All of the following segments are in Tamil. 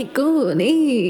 அடிக்கோனே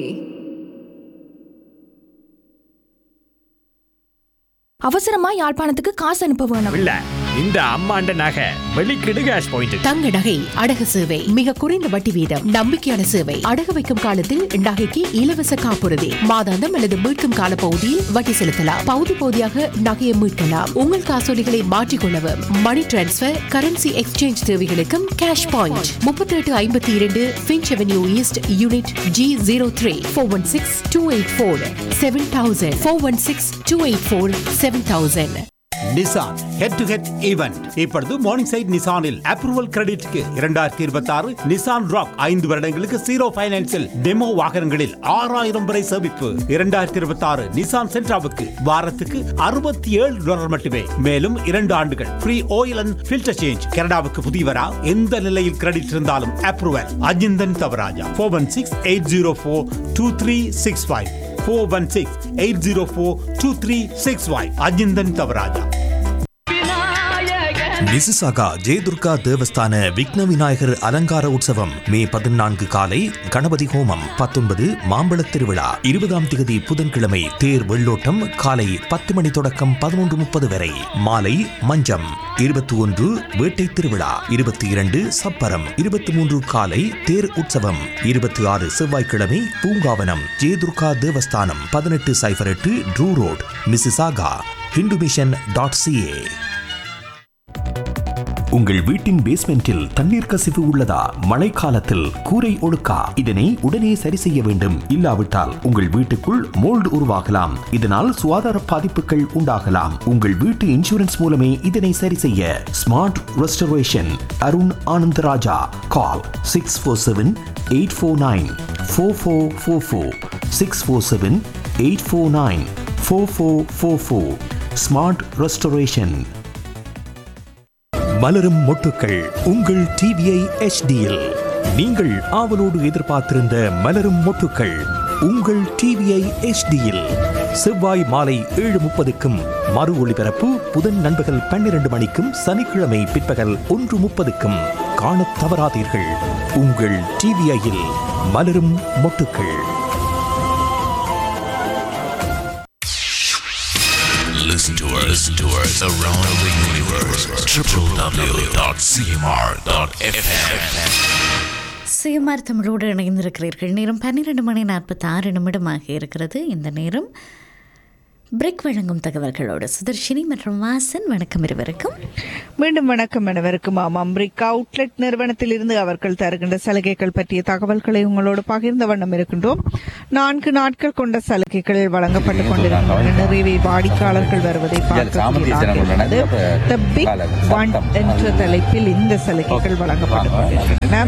அவசரமா யாழ்ப்பாணத்துக்கு காசு அனுப்ப வேணும் இல்ல இந்த அம்மாண்ட நகை வெளிக்கிடு கேஷ் பாயிண்ட் தங்க நகை அடகு சேவை மிக குறைந்த வட்டி வீதம் நம்பிக்கையான சேவை அடகு வைக்கும் காலத்தில் நகைக்கு இலவச காப்புறுதி மாதாந்தம் அல்லது மீட்கும் கால பகுதியில் வட்டி செலுத்தலாம் பகுதி பகுதியாக நகையை மீட்கலாம் உங்கள் காசோலிகளை மாற்றிக்கொள்ளவும் மணி டிரான்ஸ்பர் கரன்சி எக்ஸ்சேஞ்ச் தேவைகளுக்கும் கேஷ் பாயிண்ட் முப்பத்தி எட்டு ஐம்பத்தி இரண்டு Finch avenue east unit G zero three four one six two eight four seven thousand four one six two eight four seven thousand Nissan head to head event இப்பொழுது மார்னிங் சைட் நிசானில் அப்ரூவல் கிரெடிட்க்கு இரண்டாயிரத்தி இருபத்தி ஆறு நிசான் ராக் ஐந்து வருடங்களுக்கு ஜீரோ பைனான்சில் டெமோ வாகனங்களில் ஆறாயிரம் வரை சேமிப்பு இரண்டாயிரத்தி இருபத்தி ஆறு நிசான் சென்ட்ராவுக்கு வாரத்துக்கு அறுபத்தி ஏழு டாலர் மட்டுமே மேலும் இரண்டு ஆண்டுகள் free oil and filter change கனடாவுக்கு புதியவரா எந்த நிலையில் கிரெடிட் இருந்தாலும் approval Ajinthan Thavarajah four one six eight zero four two three six five four one six eight zero four two three six five Ajinthan Thavarajah Mississauga Jayadurga Devasthana Vighna Vinayagar அலங்கார உற்சவம் மே பதினான்கு காலை கணபதி ஹோமம் பத்தொன்பது மாம்பழத் திருவிழா இருபதாம் திகதி புதன்கிழமை தேர் வெள்ளோட்டம் காலை பத்து மணி தொடக்கம் பதினொன்று முப்பது வரை மாலை மஞ்சம் இருபத்தி ஒன்று வேட்டை திருவிழா இருபத்தி இரண்டு சப்பரம் இருபத்தி மூன்று காலை தேர் உற்சவம் இருபத்தி ஆறு செவ்வாய்க்கிழமை பூங்காவனம் ஜெயதுர்கா தேவஸ்தானம் பதினெட்டு சைபர் எட்டு true road Mississauga Hindu mission dot CA உங்கள் வீட்டின் பேஸ்மெண்டில் தண்ணீர் கசிவு உள்ளதா மழைக்காலத்தில் கூரை ஒழுக்கா இதனை உடனே சரி செய்ய வேண்டும் இல்லாவிட்டால் உங்கள் வீட்டுக்குள் மோல்டு உருவாகலாம் இதனால் சுகாதார பாதிப்புகள் உண்டாகலாம் உங்கள் வீட்டு இன்சூரன்ஸ் மூலமே இதனை சரி செய்ய smart restoration Arun Anandarajah call six four seven eight four nine four four four four six four seven eight four nine four four four four smart restoration மலரும் மொட்டுக்கள் உங்கள் டிவிஐ எச்டியில் நீங்கள் ஆவலோடு எதிர்பார்த்திருந்த மலரும் மொட்டுக்கள் உங்கள் டிவிஐ எச்டியில் செவ்வாய் மாலை ஏழு முப்பதுக்கும் மறு ஒளிபரப்பு புதன் நண்பகல் பன்னிரண்டு மணிக்கும் சனிக்கிழமை பிற்பகல் ஒன்று முப்பதுக்கும் காணத் தவறாதீர்கள் உங்கள் டிவிஐயில் மலரும் மொட்டுக்கள் Listen to us, listen to us around the universe. www.cmr.fm. சுயமார் தமிழோடு இணைந்திருக்கிறீர்கள் நேரம் பன்னிரெண்டு மணி நாற்பத்தி ஆறு நிமிடமாக இருக்கிறது இந்த நேரம் பிரேக் வழங்கும் தகவல்களோடு சுதர்ஷினி மற்றும் வாசன் வணக்கம் இருவருக்கும் மீண்டும் வணக்கம் அனைவருக்கும் ஆமாம் பிரிக் அவுட்லெட் நிறுவனத்திலிருந்து அவர்கள் தருகின்ற சலுகைகள் பற்றிய தகவல்களை உங்களோடு பகிர்ந்த வண்ணம் இருக்கின்றோம் நான்கு நாட்கள் கொண்ட சலுகைகள் வழங்கப்பட்டுக் கொண்டிருக்கின்றன நிறைவே வாடிக்கையாளர்கள் வருவதை பார்க்கக்கூடியதாக இருக்கிறது The Big One என்ற தலைப்பில் இந்த சலுகைகள் வழங்கப்பட்டுக் கொண்டிருக்கின்றன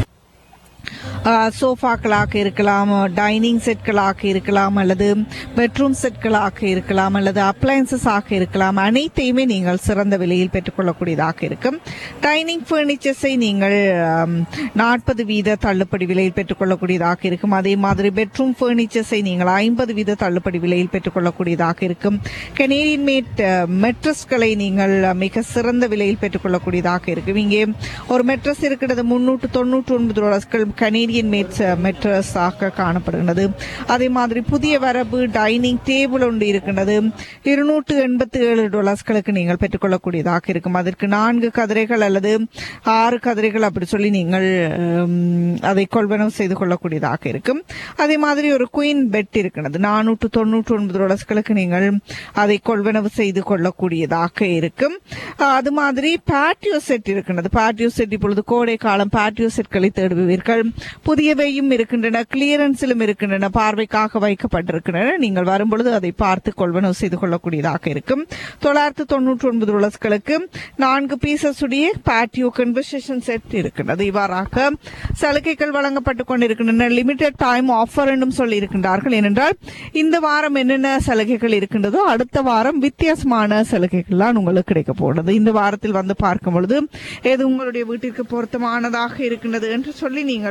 ஆஹ், சோஃபாக்களாக இருக்கலாம் டைனிங் செட்களாக இருக்கலாம் அல்லது பெட்ரூம் செட்களாக இருக்கலாம் அல்லது அப்ளையன்சஸ் ஆக இருக்கலாம் அனைத்தையுமே நீங்கள் சிறந்த விலையில் பெற்றுக்கொள்ளக்கூடியதாக இருக்கும் டைனிங் ஃபர்னிச்சர்ஸை நீங்கள் நாற்பது வீத தள்ளுபடி விலையில் பெற்றுக்கொள்ளக்கூடியதாக இருக்கும் அதே மாதிரி பெட்ரூம் ஃபர்னிச்சர்ஸை நீங்கள் ஐம்பது வீத தள்ளுபடி விலையில் பெற்றுக்கொள்ளக்கூடியதாக இருக்கும் கெனேடியன் மேட் மெட்ரஸ்களை நீங்கள் மிக சிறந்த விலையில் பெற்றுக்கொள்ளக்கூடியதாக இருக்கும் இங்கே ஒரு மெட்ரஸ் இருக்கிறது முன்னூற்று தொண்ணூற்று ஒன்பது டாலர்ஸ்கள் கனேடியன் மேட்ஸ் மெட்ரஸ் ஆக காணப்படுகிறது அதே மாதிரி புதிய வரவு டைனிங் டேபிள் ஒன்று இருக்கின்றது இருநூற்று எண்பத்தி ஏழு டாலர்ஸ்களுக்கு நீங்கள் பெற்றுக்கொள்ளக்கூடியதாக இருக்கும் அதற்கு நான்கு கதிரைகள் அல்லது ஆறு கதிரைகள் அப்படி சொல்லி நீங்கள் உம், அதை கொள்வனவு செய்து கொள்ளக்கூடியதாக இருக்கும் அதே மாதிரி ஒரு குயின் பெட் இருக்கிறது நானூற்று தொண்ணூற்று ஒன்பது டாலர்ஸ்களுக்கு நீங்கள் அதை கொள்வனவு செய்து கொள்ளக்கூடியதாக இருக்கும் அது மாதிரி பேட்டியோ செட் இருக்கின்றது பேட்டியோ செட் இப்பொழுது கோடை காலம் பேட்டியோ செட்களை தேடுவீர்கள் புதியவையும் இருக்கின்றன கிளியரன்ஸிலும் இருக்கின்றன பார்வைக்காக வைக்கப்பட்டிருக்கின்றன நீங்கள் வரும்பொழுது அதை பார்த்து கொள்வனவு செய்து கொள்ளக்கூடியதாக இருக்கும் தொள்ளாயிரத்து தொண்ணூற்றி ஒன்பது டாலர்ஸ்களுக்கு நான்கு பீசஸ் உடைய பேட்டியோ கன்வர்சேஷன் செட் இருக்கின்றது இவ்வாறாக சலுகைகள் வழங்கப்பட்டுக் கொண்டிருக்கின்றன லிமிடெட் டைம் ஆஃபர் என்றும் சொல்லி இருக்கின்றார்கள் ஏனென்றால் இந்த வாரம் என்னென்ன சலுகைகள் இருக்கின்றதோ அடுத்த வாரம் வித்தியாசமான சலுகைகள் தான் உங்களுக்கு கிடைக்க போகிறது இந்த வாரத்தில் வந்து பார்க்கும் பொழுது எது உங்களுடைய வீட்டிற்கு பொருத்தமானதாக இருக்கின்றது என்று சொல்லி நீங்கள்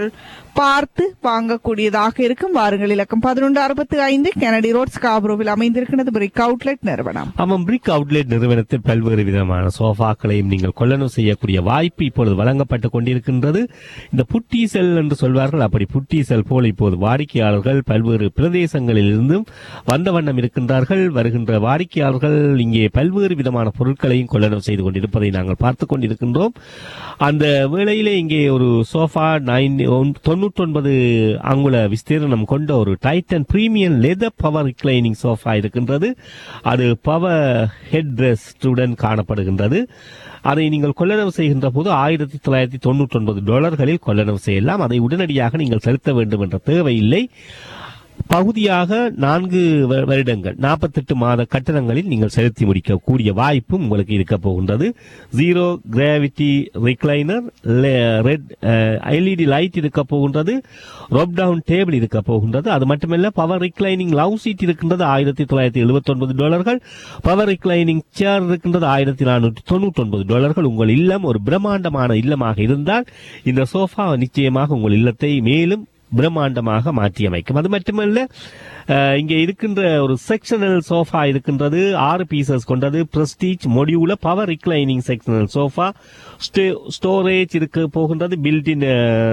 பார்த்து வாங்கக்கூடியதாக இருக்கும் வாருங்கள் இலக்கம் பதினொன்று அறுபத்தி ஐந்து கெனடி ரோட் ஸ்காப்ரோவில் அமைந்திருக்கிறது பிரிக் அவுட்லெட் நிறுவனம் ஆமாம் பிரிக் அவுட்லெட் நிறுவனத்தில் பல்வேறு விதமான சோஃபாக்களையும் நீங்கள் கொள்ளணும் செய்யக்கூடிய வாய்ப்பு இப்பொழுது வழங்கப்பட்டு கொண்டிருக்கின்றது இந்த புட்டி செல் என்று சொல்வார்கள் அப்படி புட்டி செல் போல் இப்போது வாடிக்கையாளர்கள் பல்வேறு பிரதேசங்களில் இருந்தும் வந்த வண்ணம் இருக்கின்றார்கள் வருகின்ற வாடிக்கையாளர்கள் இங்கே பல்வேறு விதமான பொருட்களையும் கொள்ளணும் செய்து கொண்டிருப்பதை நாங்கள் பார்த்து கொண்டிருக்கின்றோம் அந்த வேளையிலே இங்கே ஒரு சோஃபா நைன் தொண்ணூற்றொன்பது அங்குல விஸ்தீரணம் கொண்ட ஒரு Titan premium leather power reclining sofa இருக்கின்றது அது பவர் ஹெட் ரெஸ்டுடன் காணப்படுகின்றது அதை நீங்கள் கொள்ளளவு செய்கின்ற போது ஆயிரத்தி தொள்ளாயிரத்தி தொண்ணூற்றி ஒன்பது டாலர்களில் கொள்ளளவு செய்யலாம் அதை உடனடியாக நீங்கள் செலுத்த வேண்டும் என்ற தேவையில்லை பகுதியாக நான்கு வ- வருடங்கள் நாற்பத்தெட்டு மாத கட்டணங்களில் நீங்கள் செலுத்தி முடிக்கக்கூடிய வாய்ப்பும் உங்களுக்கு இருக்க போகின்றது zero gravity recliner red LED light இருக்க போகின்றது ரொப் டவுன் டேபிள் இருக்க போகின்றது அது மட்டுமல்ல பவர் ரிக்ளைனிங் லவ் சீட் இருக்கின்றது ஆயிரத்தி தொள்ளாயிரத்தி எழுபத்தி ஒன்பது டாலர்கள் பவர் ரிக்ளைனிங் சேர் இருக்கின்றது ஆயிரத்தி நானூற்றி தொண்ணூற்றி ஒன்பது டாலர்கள் உங்கள் இல்லம் ஒரு பிரம்மாண்டமான இல்லமாக இருந்தால் இந்த சோஃபா நிச்சயமாக உங்கள் இல்லத்தை மேலும் பிரம்மாண்டமாக மாற்றியமைக்கும் அது மட்டுமல்ல அஹ், இங்கே இருக்கின்ற ஒரு செக்ஷனல் சோஃபா இருக்கின்றது ஆறு பீசஸ் கொண்டது Prestige modular power reclining sectional sofa storage இருக்க போகின்றது பில்டின்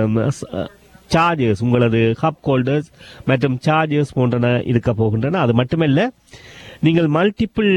சார்ஜர்ஸ் உங்களது ஹப் ஹோல்டர்ஸ் மற்றும் சார்ஜர்ஸ் போன்றன இருக்க போகின்றன அது மட்டுமல்ல நீங்கள் மல்டிபிள்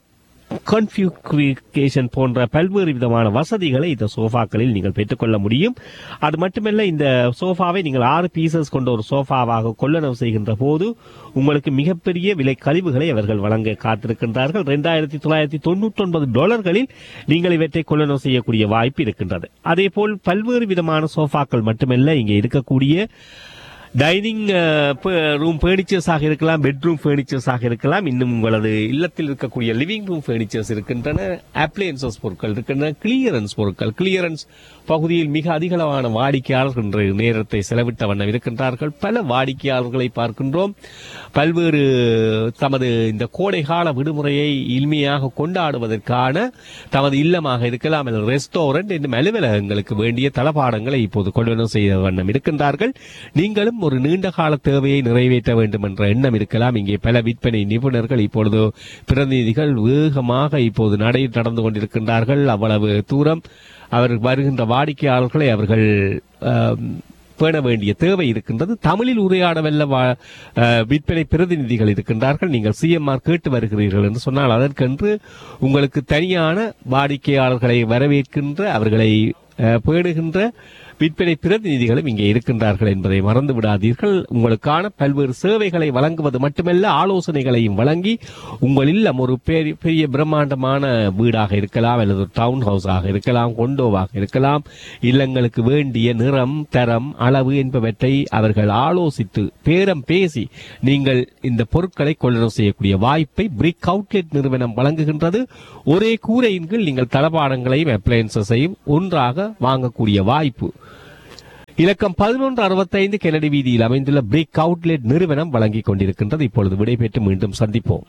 கன்ஃபியூகேஷன் போன்ற பல்வேறு விதமான வசதிகளை இந்த சோஃபாக்களில் நீங்கள் பெற்றுக்கொள்ள முடியும் அது மட்டுமல்ல இந்த சோஃபாவை நீங்கள் ஆறு பீசஸ் கொண்ட ஒரு சோஃபாவாக கொள்ளளவு செய்கின்ற போது உங்களுக்கு மிகப்பெரிய விலை கழிவுகளை அவர்கள் வழங்க காத்திருக்கின்றார்கள் ரெண்டாயிரத்தி தொள்ளாயிரத்தி தொண்ணூற்றி ஒன்பது டாலர்களில் நீங்கள் இவற்றை கொள்ளளவு செய்யக்கூடிய வாய்ப்பு இருக்கின்றது அதே போல் பல்வேறு விதமான சோஃபாக்கள் மட்டுமல்ல இங்கே இருக்கக்கூடிய டைனிங் ரூம் ஃபர்னிச்சர்ஸாக இருக்கலாம் பெட்ரூம் ஃபர்னிச்சர்ஸாக இருக்கலாம் இன்னும் உங்களது இல்லத்தில் இருக்கக்கூடிய லிவிங் ரூம் ஃபர்னிச்சர்ஸ் இருக்கின்றன அப்ளையன்சஸ் பொருட்கள் இருக்கின்றன கிளியரன்ஸ் பொருட்கள் கிளியரன்ஸ் பகுதியில் மிக அதிகளவான வாடிக்கையாளர்கள் இன்று நேரத்தை செலவிட்ட வண்ணம் இருக்கின்றார்கள் பல வாடிக்கையாளர்களை பார்க்கின்றோம் பல்வேறு தமது இந்த கோடை கால விடுமுறையை இனிமையாக கொண்டாடுவதற்கான தமது இல்லமாக இருக்கலாம் அல்லது ரெஸ்டாரண்ட் என்னும் அலுவலகங்களுக்கு வேண்டிய தளபாடங்களை இப்போது கொள்வனவு செய்த வண்ணம் இருக்கின்றார்கள் நீங்களும் ஒரு நீண்ட கால தேவையை நிறைவேற்ற வேண்டும் என்ற எண்ணம் இருக்கலாம் இங்கே பல விற்பனை நிபுணர்கள் இப்பொழுது பிரதிநிதிகள் வேகமாக இப்போது நடை நடந்து கொண்டிருக்கின்றார்கள் அவ்வளவு தூரம் அவர் வருகின்ற வாடிக்கையாளர்களை அவர்கள் ஆம், பேண வேண்டிய தேவை இருக்கின்றது தமிழில் உரையாட வல்ல வா- அஹ், விற்பனை பிரதிநிதிகள் இருக்கின்றார்கள் நீங்கள் சிஎம்ஆர் கேட்டு வருகிறீர்கள் என்று சொன்னால் அதற்கென்று உங்களுக்கு தனியான வாடிக்கையாளர்களை வரவேற்கின்ற அவர்களை அஹ், பேணுகின்ற விற்பனை பிரதிநிதிகளும் இங்கே இருக்கின்றார்கள் என்பதை மறந்து விடாதீர்கள் உங்களுக்கான பல்வேறு சேவைகளை வழங்குவது மட்டுமல்ல ஆலோசனைகளையும் வழங்கி உங்கள் இல்லம் ஒரு பெரிய பெரிய பிரம்மாண்டமான வீடாக இருக்கலாம் அல்லது ஒரு டவுன் ஹவுஸாக இருக்கலாம் கொண்டோவாக இருக்கலாம் இல்லங்களுக்கு வேண்டிய நிறம் தரம் அளவு என்பவற்றை அவர்கள் ஆலோசித்து பேரம் பேசி நீங்கள் இந்த பொருட்களை கொள்ளளவு செய்யக்கூடிய வாய்ப்பை பிரிக் அவுட்லெட் நிறுவனம் வழங்குகின்றது ஒரே கூரையின் கீழ் நீங்கள் தளபாடங்களையும் அப்ளையன்சஸையும் ஒன்றாக வாங்கக்கூடிய வாய்ப்பு இலக்கம் பதினொன்று அறுபத்தைந்து கெனடி வீதியில் அமைந்துள்ள பிரிக் அவுட்லெட் நிறுவனம் வழங்கிக் கொண்டிருக்கின்றது இப்பொழுது விடைபெற்று மீண்டும் சந்திப்போம்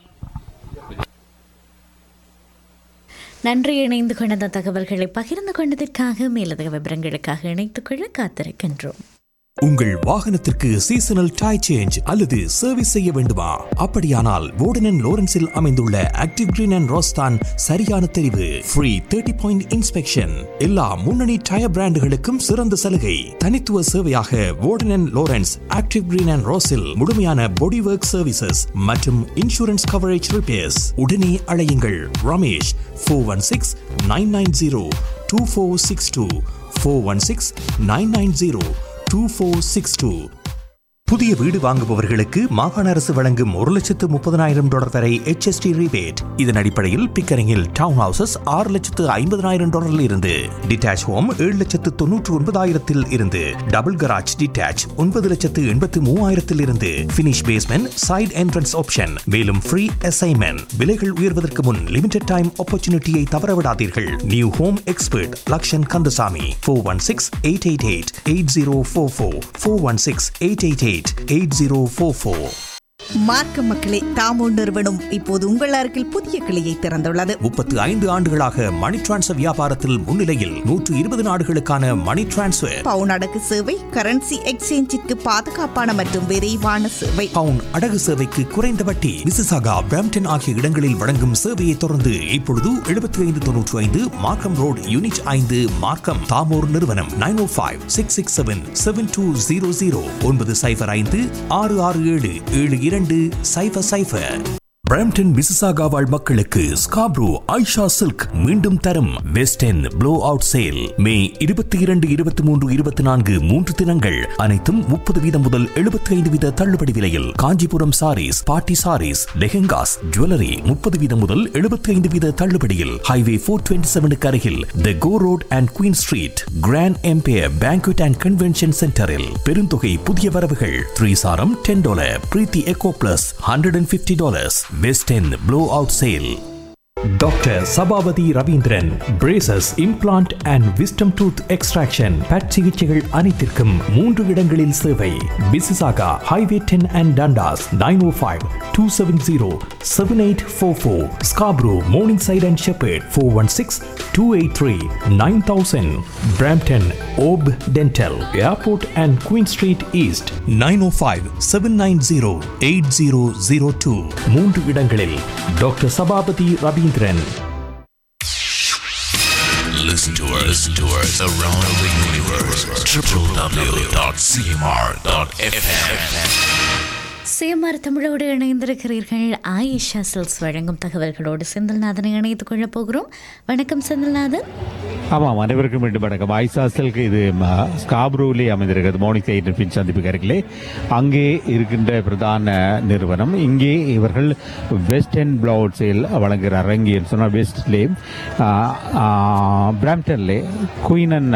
நன்றி இணைந்து கொண்ட தகவல்களை பகிர்ந்து கொண்டதற்காக மேலதிக விவரங்களுக்காக இணைத்துக் கொள்ள காத்திருக்கின்றோம் உங்கள் வாகனத்திற்கு சீசனல் டை சேஞ்ச் அல்லது சர்வீஸ் செய்ய வேண்டுமா அப்படியானால் வோர்டன் லோரன்ஸில் அமைந்துள்ள ஆக்டிவ் கிரீன் அண்ட் ரோஸ்தான் சரியான தெரிவு ஃப்ரீ தேர்ட்டி பாயிண்ட் இன்ஸ்பெக்ஷன் எல்லா முன்னணி டயர் பிராண்டுகளுக்கும் சிறந்த சலுகை தனித்துவ சேவையாக Warden Lawrence active green and ரோஸில் முழுமையான பாடி ஒர்க் சர்வீசஸ் மற்றும் இன்சூரன்ஸ் கவரேஜ் ரிப்பேர்ஸ் உடனே அழையுங்கள் Ramesh four one six nine nine zero two four six two four one six nine nine zero two four six two புதிய வீடு வாங்குபவர்களுக்கு மாகாண அரசு வழங்கும் ஒரு லட்சத்து முப்பதனாயிரம் டாலர் வரை HST rebate இதன் அடிப்படையில் பிக்கரிங்கில் டவுன் ஹவுசஸ் ஆறு லட்சத்து ஐம்பதனாயிரம் டாலரில் இருந்து டிட்டாச் ஹோம் ஏழு லட்சத்து தொன்னூற்று ஒன்பதாயிரத்தில் இருந்து டபுள் கராஜ் டிட்டாச் ஒன்பது லட்சத்து எண்பத்து மூவாயிரத்தில் இருந்து finish basement side entrance option மேலும் ஃப்ரீ அசைன்மெண்ட் விலைகள் உயர்வதற்கு முன் லிமிடெட் டைம் ஆப்பர்ச்சுனிட்டியை தவறவிடாதீர்கள் new home expert Lakshan Kandasamy four one six eight eight eight eight zero four four four one six eight eight eight eight zero four four மார்க்க மக்களே தாமோ நிறுவனம் இப்போது உங்கள் அருகில் புதிய கிளையை திறந்துள்ளது முப்பத்து ஐந்து ஆண்டுகளாக மணி டிரான்ஸ்ஃபர் வியாபாரத்தில் முன்னிலையில் நூற்று இருபது நாடுகளுக்கான மணி டிரான்ஸ்ஃபர் பவுன் அடகு சேவை கரன்சி எக்ஸ்சேஞ்சிற்கு பாதுகாப்பான மற்றும் விரைவான சேவை பவுன் அடகு சேவைக்கு குறைந்த வட்டி மிசிசாகா பிராம்டன் ஆகிய இடங்களில் வழங்கும் சேவையை தொடர்ந்து இப்பொழுது எழுபத்தி ஐந்து தொன்னூற்று ஐந்து மார்க்கம் ரோடு யூனிட் ஐந்து மார்க்கம் தாமோர் நிறுவனம் nine O five six six seven seven two zero zero ஒன்பது சைஃபர் ஐந்து ஆறு ஆறு ஏழு ஏழு இரண்டு சைஃபர் சைஃபர் பிராம்டன் மிசிசாகா வாழ் மக்களுக்கு ஸ்காப்ரோ ஐஷா சில்க் மீண்டும் தரும் best and blow out sale May இருபத்தி இரண்டு இருபத்தி மூன்று இருபத்தி நான்கு மூன்று தினங்கள் அனைத்தும் முப்பது வீதம் முதல் எழுபத்தி ஐந்து வீத தள்ளுபடி விலையில் காஞ்சிபுரம் சாரீஸ் பாட்டி சாரீஸ் லெஹெங்காஸ் ஜுவல்லரி முப்பது வீதம் முதல் எழுபத்தி ஐந்து வீத தள்ளுபடியில் ஹைவே போர் டுவெண்ட்டி செவனுக்கு அருகில் the Gore road and Queen street Grand Empire banquet and convention சென்டரில் பெருந்தொகை புதிய வரவுகள் த்ரீ சாரம் ten dollar Preethi eco plus hundred and fifty dollars best and blow out sale doctor Sabapathy Raveendran braces implant and wisdom tooth extraction பட் சிகிச்சைகள் அனைத்திற்கும் மூன்று இடங்களில் சேவை Mississauga highway ten and Dundas nine O five two seven zero seven eight four four Scarborough Morningside and shepherd four one six two eight three nine thousand Brampton ஓப் dental airport and Queen street east nine O five seven nine zero eight zero zero two மூன்று இடங்களில் doctor Sabapathy Raveendran Listen to us, listen to us around the universe. www.cmr.fm. CMR தமிழோடு இணைந்திருக்கிறீர்கள் ஆயிஷா சில்ஸ் வழங்கும் தகவல்களோடு செந்தில்நாதனை இணைத்துக் கொள்ளப் போகிறோம் வணக்கம் செந்தில்நாதன் ஆமாம் அனைவருக்கும் மீண்டும் வணக்கம் ஐசாசலுக்கு இது ம- ஸ்காப்ரூவிலே அமைந்திருக்கிறது மோனிக் சைட் பின் சந்திப்பு அருகிலே அங்கே இருக்கின்ற பிரதான நிறுவனம் இங்கே இவர்கள் வெஸ்ட் அண்ட் பிளவுட் சேல் வழங்குகிறார் அங்கே சொன்னால் வெஸ்ட்லே பிராம்டன்லே Queen and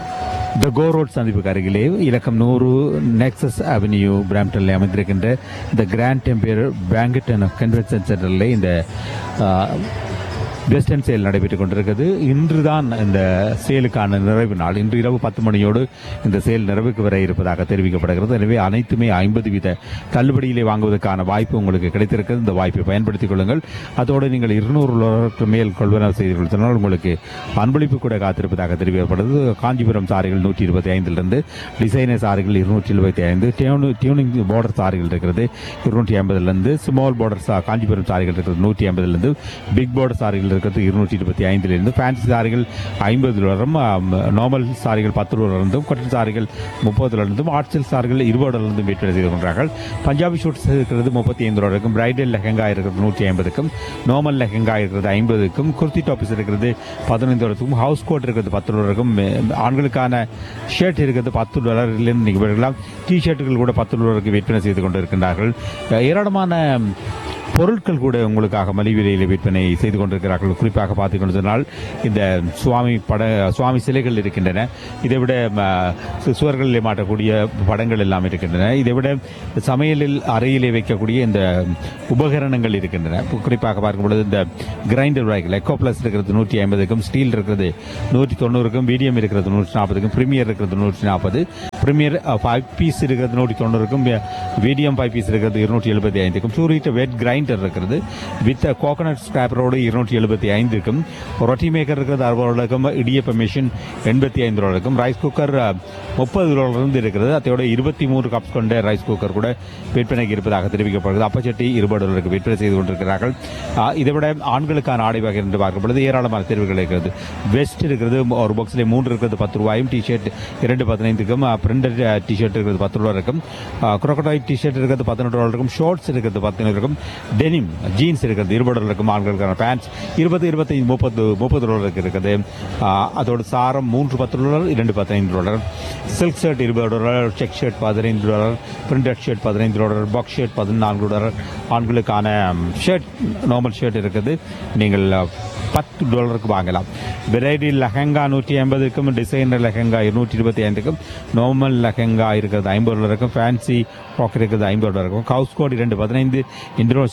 the Gore road சந்திப்புக்கு அருகிலே இலக்கம் நூறு நெக்ஸஸ் அவென்யூ பிராம்டனில் அமைந்திருக்கின்ற இந்த Grand Empire banquet and convention சென்டரில் இந்த ஆ, வெஸ்டர்ன் சேல் நடைபெற்றுக் கொண்டிருக்கிறது இன்றுதான் இந்த சேலுக்கான நிறைவு நாள் இன்று இரவு பத்து மணியோடு இந்த சேல் நிறைவுக்கு வர இருப்பதாக தெரிவிக்கப்படுகிறது எனவே அனைத்துமே ஐம்பது வீத தள்ளுபடியிலே வாங்குவதற்கான வாய்ப்பு உங்களுக்கு கிடைத்திருக்கிறது இந்த வாய்ப்பை பயன்படுத்திக் கொள்ளுங்கள் அதோடு நீங்கள் இருநூறு டாலருக்கு மேல் கொள்வனவு செய்து கொடுத்தனால் உங்களுக்கு அன்பளிப்பு கூட காத்திருப்பதாக தெரிவிக்கப்படுது காஞ்சிபுரம் சாரிகள் நூற்றி இருபத்தி ஐந்திலிருந்து டிசைனர் சாரிகள் இருநூற்றி எழுபத்தி ஐந்து டியூனு டியூனிங் பார்டர் சாரிகள் இருக்கிறது இருநூற்றி ஐம்பதுலேருந்து ஸ்மால் பார்டர் சா காஞ்சிபுரம் சாரிகள் இருக்கிறது நூற்றி ஐம்பதுலேருந்து பிக் பார்டர் சாரிகள் இருக்கிறது இருநூற்றி இருபத்தி ஐந்திலிருந்து ஃபேன்சி சாரிகள் ஐம்பது டாலரும் நார்மல் சாரிகள் பத்து டாலர்ந்தும் கொட்டன் சாரிகள் முப்பது டாலர்ந்தும் ஆர்ட்ஸில் சாரிகள் இருபது டாலர்ந்தும் விற்பனை செய்து கொண்டார்கள் பஞ்சாபி ஷூட்ஸ் இருக்கிறது முப்பத்தி ஐந்து டாலருக்கும் பிரைடல் லெஹங்கா இருக்கிறது நூற்றி ஐம்பதுக்கும் நார்மல் லெஹங்கா இருக்கிறது ஐம்பதுக்கும் குர்த்தி டாப்ஸ் இருக்கிறது பதினைந்து டாலருக்கும் ஹவுஸ் கோட் இருக்கிறது பத்து டாலருக்கும் அஹ், ஆண்களுக்கான ஷர்ட் இருக்கிறது பத்து டாலர்லேருந்து நீங்கள் பெறலாம் டி ஷர்ட்டுகள் கூட பத்து டாலருக்கு விற்பனை செய்து கொண்டிருக்கின்றார்கள் அஹ், ஏராளமான பொருட்கள் கூட உங்களுக்காக மலிவு விலையில் விற்பனை செய்து கொண்டிருக்கிறார்கள் குறிப்பாக பார்த்துக்கொண்டு சொன்னால் இந்த சுவாமி பட சுவாமி சிலைகள் இருக்கின்றன இதை விட ம, சு- சுவர்களிலே மாட்டக்கூடிய படங்கள் எல்லாம் இருக்கின்றன இதை விட சமையலில் அறையிலே வைக்கக்கூடிய இந்த உபகரணங்கள் இருக்கின்றன இப்போ குறிப்பாக பார்க்கும் பொழுது இந்த கிரைண்டர் வாய்கள் எக்கோ பிளஸ் இருக்கிறது நூற்றி ஐம்பதுக்கும் ஸ்டீல் இருக்கிறது நூற்றி தொண்ணூறுக்கும் மீடியம் இருக்கிறது நூற்றி நாற்பதுக்கும் பிரீமியர் இருக்கிறது நூற்றி நாற்பது பிரீமியர் ஃபைவ் பீஸ் இருக்கிறது நூற்றி தொண்ணூறுக்கும் மீடியம் ஃபைவ் பீஸ் இருக்கிறது இருநூற்றி எழுபத்தி ஐந்துக்கும் சூரிட்ட வெட் கிரைண்டர் இருக்கிறது வித் கோகனட் ஸ்கிராப்பரோடு இருநூற்றி எழுபத்தி ஐந்துக்கும் ரொட்டி மேக்கர் இருக்கிறது அறுபது டாலருக்கும் இடியப்ப மிஷின் எண்பத்தி ஐந்து டாலருக்கும் ரைஸ் குக்கர் முப்பது டாலர்லேருந்து இருக்கிறது அதோட இருபத்தி மூன்று கப்ஸ் கொண்ட ரைஸ் குக்கர் கூட விற்பனைக்கு இருப்பதாக தெரிவிக்கப்படுகிறது அப்பச்சட்டி இருபது டாலருக்கு விற்பனை செய்து கொண்டிருக்கிறார்கள் ஆ, இதை விட ஆண்களுக்கான ஆடை வகை என்று பார்க்கும் பொழுது ஏராளமான தேர்வுகள் இருக்கிறது வெஸ்ட் இருக்கிறது ஒரு பாக்ஸில் மூன்று இருக்கிறது பத்து ரூபாயும் டிஷர்ட் இரண்டு பதினைந்துக்கும் பிரிண்டட் டிஷர்ட் இருக்கிறது பத்து டாலருக்கும் குரோக்கடைல் டிஷர்ட் இருக்கிறது பதினெட்டு டாலருக்கும் ஷார்ட்ஸ் இருக்கிறது பதினொருக்கும் டெனிம் ஜீன்ஸ் இருக்கிறது இருபது டாலருக்கும் ஆண்களுக்கான பேண்ட்ஸ் இருபது இருபத்தைந்து முப்பது முப்பது டாலருக்கு இருக்குது ஆ, அதோட சாரம் மூன்று பத்து டாலர் இரண்டு பதினைந்து டாலர் சில்க் ஷர்ட் இருபது டாலர் செக் ஷர்ட் பதினைந்து டாலர் பிரிண்டட் ஷர்ட் பதினைந்து டாலர் பாக்ஸ் ஷர்ட் பதினான்கு டாலர் ஆண்களுக்கான ஷர்ட் நார்மல் ஷர்ட் இருக்குது நீங்கள் அஹ், பத்து டாலருக்கு வாங்கலாம் வெரைட்டி லெஹங்கா நூற்றி ஐம்பதுக்கும் டிசைனர் லெஹங்கா இருநூற்றி இருபத்தி ஐந்துக்கும் நார்மல் லெஹங்கா இருக்கிறது ஐம்பது டாலருக்கும் ஃபேன்சி ஃப்ராக் இருக்கிறது ஐம்பது டாலருக்கும் கவுஸ் கோட் இரண்டு பதினைந்து இந்தோனேஷியா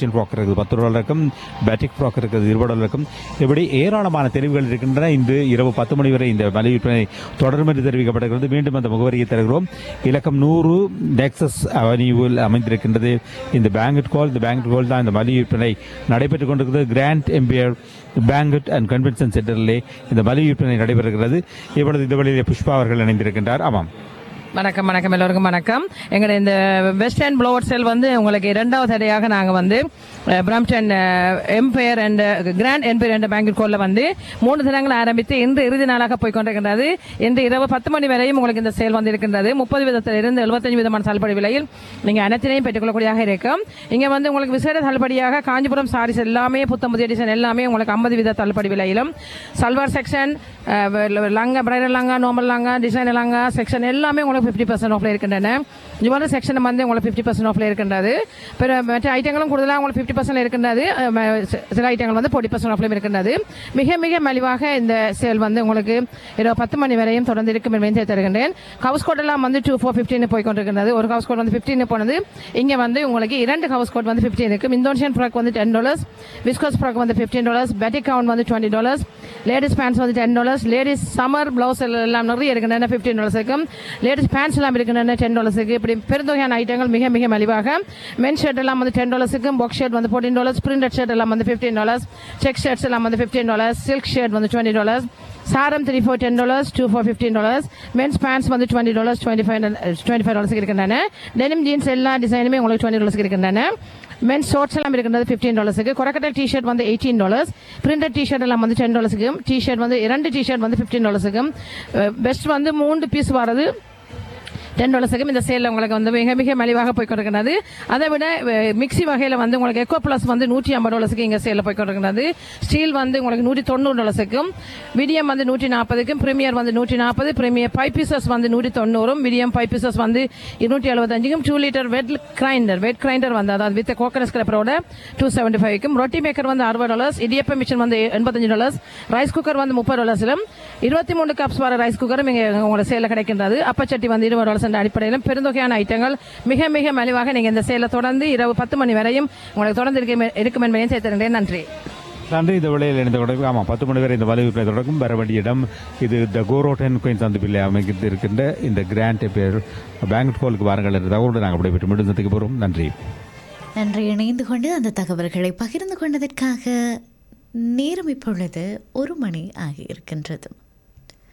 கமர்ஷியல் ஃப்ராக் இருக்குது பத்து டாலர் இருக்கும் பேட்டிக் ஃப்ராக் இருக்குது இருபது டாலர் இருக்கும் இப்படி ஏராளமான தெரிவுகள் இருக்கின்றன இன்று இரவு பத்து மணி வரை இந்த மலை விற்பனை தொடரும் என்று தெரிவிக்கப்பட்டிருக்கிறது மீண்டும் அந்த முகவரியை தருகிறோம் இலக்கம் நூறு நெக்ஸஸ் அவென்யூவில் அமைந்திருக்கின்றது இந்த பேங்கட் கால் இந்த பேங்கட் கால் தான் இந்த மலை விற்பனை நடைபெற்றுக் கொண்டிருக்கிறது Grand Empire banquet and convention சென்டரிலே இந்த மலை விற்பனை நடைபெறுகிறது இப்பொழுது இந்த வழியிலே புஷ்பா அவர்கள் இணைந்திருக்கின்றார் ஆமாம் வணக்கம் வணக்கம் எல்லோருக்கும் வணக்கம் எங்களுடைய இந்த வெஸ்டர்ன் ப்ளோவர் செல் வந்து உங்களுக்கு இரண்டாவது தடையாக நாங்கள் வந்து அஹ், Brampton Empire and Grand Empire என்ற பேங்க் கோல்ல வந்து மூணு தினங்கள் ஆரம்பித்து இன்று இறுதி நாளாக போய் கொண்டிருக்கின்றது இன்று இரவு பத்து மணி வரையும் உங்களுக்கு இந்த சேல் வந்து இருக்கின்றது முப்பது விதத்தில் இருந்து எழுபத்தஞ்சு விதமான தள்ளுபடி விலையில் நீங்கள் அனைத்தினையும் பெற்றுக்கொள்ளக்கூடியதாக இருக்கும் இங்கே வந்து உங்களுக்கு விசேட தள்ளுபடியாக காஞ்சிபுரம் சாரீஸ் எல்லாமே புத்தம் புதிய டிசைன் எல்லாமே உங்களுக்கு ஐம்பது வித தள்ளுபடி விலையிலும் salwar section lehenga bridal lehenga normal lehenga design lehenga section எல்லாமே உங்களுக்கு ஃபிஃப்டி பர்சன்ட் ஆஃப்ல இருக்கின்றன இவ்வளவு செக்ஷன் வந்து உங்களுக்கு ஃபிஃப்டி பர்சன்ட் ஆஃப்ல இருக்கின்றது பிற மற்ற ஐட்டங்களும் கூடுதலாக உங்களுக்கு ஃபிஃப்டி பர்சன்ட் இருக்கின்றது அஹ், ம- சி- சில ஐட்டங்கள் வந்து ஃபோர்ட்டி பர்சன்ட் ஆஃப்லையும் இருக்கின்றது மிக மிக மலிவாக இந்த சேல் வந்து உங்களுக்கு இரவு பத்து மணி வரையும் தொடர்ந்து இருக்கும் என்பதை தருகின்றேன் ஹவுஸ் கோட் எல்லாம் வந்து டூ ஃபோர் ஃபிஃப்டின் போய் கொண்டிருக்கின்றது ஒரு ஹவுஸ் கோட் வந்து ஃபிஃப்டின் போனது இங்கே வந்து உங்களுக்கு இரண்டு ஹவுஸ் கோட் வந்து ஃபிஃப்டின் இருக்கும் இந்தோனேஷியன் ஃப்ராக் வந்து டென் டாலர்ஸ் விஸ்கோஸ் ஃப்ராக் வந்து ஃபிஃப்டீன் டாலர்ஸ் பெட்டிக் கவுன் வந்து டுவெண்ட்டி டாலர்ஸ் லேடிஸ் பேண்ட்ஸ் வந்து ten dollars ladies summer blouse எல்லாம் நிறைய இருக்கின்றன ஃபிஃப்டீன் டாலர்ஸ் இருக்கும் லேடிஸ் பேண்ட்ஸ் எல்லாம் இருக்கின்றன டென் டாலர்ஸுக்கு இப்படி பெருந்தொகையான ஐட்டங்கள் மிக மிக மலிவாக மென் ஷர்ட் எல்லாம் வந்து டென் டாலர்ஸுக்கும் பாக்ஸ் ஷர்ட் வந்து ஃபோர்டீன் டாலர்ஸ் பிரிண்டட் ஷர்ட் எல்லாம் வந்து ஃபிஃப்டீன் டாலர்ஸ் செக் ஷர்ட்ஸ் எல்லாம் வந்து ஃபிஃப்டீன் டாலர்ஸ் சில்க் ஷர்ட் வந்து டுவெண்ட்டி டாலர்ஸ் சாரம் three four ten dollars two four fifteen dollars men's pants வந்து twenty dollars twenty five twenty five டாலர்ஸ்க்கு இருக்கின்றன டெனிம் ஜீன்ஸ் எல்லா டிசைனுமே உங்களுக்கு டுவெண்ட்டி டாலர்ஸ்க்கு இருக்கின்றன மென்ஸ் ஷார்ட்ஸ் எல்லாம் இருக்கின்றது ஃபிஃப்டீன் டாலர்ஸுக்கு கொரக்கட்டல் டி ஷர்ட் வந்து eighteen dollars printed T shirt எல்லாம் வந்து டென் டாலர்ஸுக்கு டி ஷர்ட் வந்து இரண்டு டி ஷர்ட் வந்து ஃபிஃப்டீன் டாலர்ஸுக்கும் பெஸ்ட் வந்து மூன்று பீஸ் வரது டென் டாலர்ஸுக்கும் இந்த சேலில் உங்களுக்கு வந்து மிக மிக மலிவாக போய் கொண்டிருக்கிறது அதை விட அஹ், மிக்ஸி வகையில் வந்து உங்களுக்கு எக்கோ ப்ளஸ் வந்து நூற்றி ஐம்பது டாலர்ஸுக்கு இங்கே சேலில் போய் கொண்டிருக்கிறது ஸ்டீல் வந்து உங்களுக்கு நூற்றி தொண்ணூறு டாலர்ஸுக்கும் மீடியம் வந்து நூற்றி நாற்பதுக்கும் பிரீமியர் வந்து நூற்றி நாற்பது பிரீமியர் ஃபைவ் பீசஸ் வந்து நூற்றி தொண்ணூறும் மீடியம் ஃபைவ் பீசஸ் வந்து இருநூற்றி எழுபத்தஞ்சுக்கும் two litre wet grinder wet grinder வந்து அதாவது வித் கோகனஸ் ஸ்கிரப்பரோட டூ செவன்டி ஃபைவ்க்கும் ரொட்டி மேக்கர் வந்து அறுபது டாலர்ஸ் இடியப்ப மிஷின் வந்து எண்பத்தஞ்சு டாலர்ஸ் ரைஸ் குக்கர் வந்து முப்பது டாலர்ஸிலும் இருபத்தி மூணு கப்ஸ் வர ரைஸ் குக்கரும் இங்கே உங்களுக்கு சேலில் கிடைக்கின்றது அப்பச்சட்டி வந்து இருபது டாலர்ஸ் என்ற அடிப்படையிலும் பெருந்தொகையான ஐட்டங்கள் மிக மிக மலிவாக நீங்கள் இந்த சேலை தொடர்ந்து இரவு பத்து மணி வரையும் உங்களுக்கு தொடர்ந்து இருக்கும் இருக்கும் என்பதையும் சேர்த்திருந்தேன் நன்றி நன்றி இந்த விலையில் இணைந்த தொடர்பு ஆமாம் பத்து மணி வரை இந்த மலை விற்பனை தொடங்கும் வர வேண்டிய இடம் இது த கோரோட்டன் கோயின் சந்திப்பில் அமைந்து இருக்கின்ற இந்த கிராண்ட் பேர் பேங்க் கோலுக்கு வாருங்கள் என்ற தகவலோடு நாங்கள் விடைபெற்று மீண்டும் சந்திக்க போகிறோம் நன்றி நன்றி இணைந்து கொண்டு அந்த தகவல்களை பகிர்ந்து கொண்டதற்காக நேரம் இப்பொழுது ஒரு மணி ஆகி இருக்கின்றது